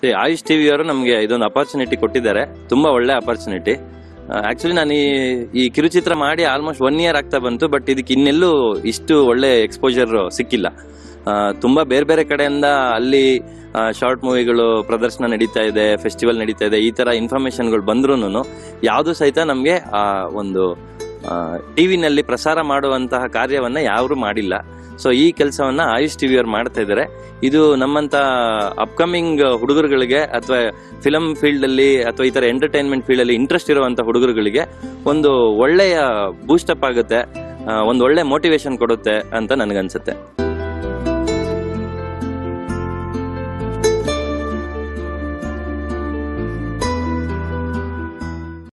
See, AYUSH TV ಅವರು ನಮಗೆ ಇದೊಂದು ಅಪರ್ಚುನಿಟಿ ಕೊಟ್ಟಿದ್ದಾರೆ ತುಂಬಾ ಒಳ್ಳೆ ಅಪರ್ಚುನಿಟಿ ಆಕ್ಚುಲಿ ನಾನು ಈ ಈ ಕಿರುಚಿತ್ರ ಮಾಡಿ ಆಲ್ಮೋಸ್ಟ್ ಒನ್ ಇಯರ್ ಆಗ್ತಾ ಬಂತು ಬಟ್ ಇದಕ್ಕೆ ಇನ್ನೆಲ್ಲೂ ಇಷ್ಟು ಒಳ್ಳೆ ಎಕ್ಸ್ಪೋಜರ್ ಸಿಕ್ಕಿಲ್ಲ ಆ, ತುಂಬಾ ಬೇರೆ ಬೇರೆ ಕಡೆಯಿಂದ ಅಲ್ಲಿ ಶಾರ್ಟ್ ಮೂವಿಗಳು ಪ್ರದರ್ಶನ ನಡೀತಾ ಇದೆ ಫೆಸ್ಟಿವಲ್ ನಡೀತಾ ಇದೆ ಈ ತರ ಇನ್ಫಾರ್ಮೇಶನ್ಗಳು ಬಂದ್ರೂ ಯಾವುದು ಸಹಿತ ನಮಗೆ ಆ ಒಂದು ಟಿವಿನಲ್ಲಿ ಪ್ರಸಾರ ಮಾಡುವಂತಹ ಕಾರ್ಯವನ್ನ ಯಾರು ಮಾಡಿಲ್ಲ ಸೊ ಈ ಕೆಲಸವನ್ನ ಆಯುಷ್ ಟಿವಿ ಅವ್ರು ಮಾಡ್ತಾ ಇದ್ದಾರೆ ಇದು ನಮ್ಮಂತ ಅಪ್ಕಮಿಂಗ್ ಹುಡುಗರುಗಳಿಗೆ ಅಥವಾ ಫಿಲಂ ಫೀಲ್ಡ್ ಅಲ್ಲಿ ಅಥವಾ ಈ ತರ ಎಂಟರ್ಟೈನ್ಮೆಂಟ್ ಫೀಲ್ಡ್ ಅಲ್ಲಿ ಇಂಟ್ರೆಸ್ಟ್ ಇರುವಂತ ಹುಡುಗರುಗಳಿಗೆ ಒಂದು ಒಳ್ಳೆಯ ಬೂಸ್ಟಪ್ ಆಗುತ್ತೆ ಆ, ಒಂದು ಒಳ್ಳೆ ಮೋಟಿವೇಶನ್ ಕೊಡುತ್ತೆ ಅಂತ ನನಗನ್ಸುತ್ತೆ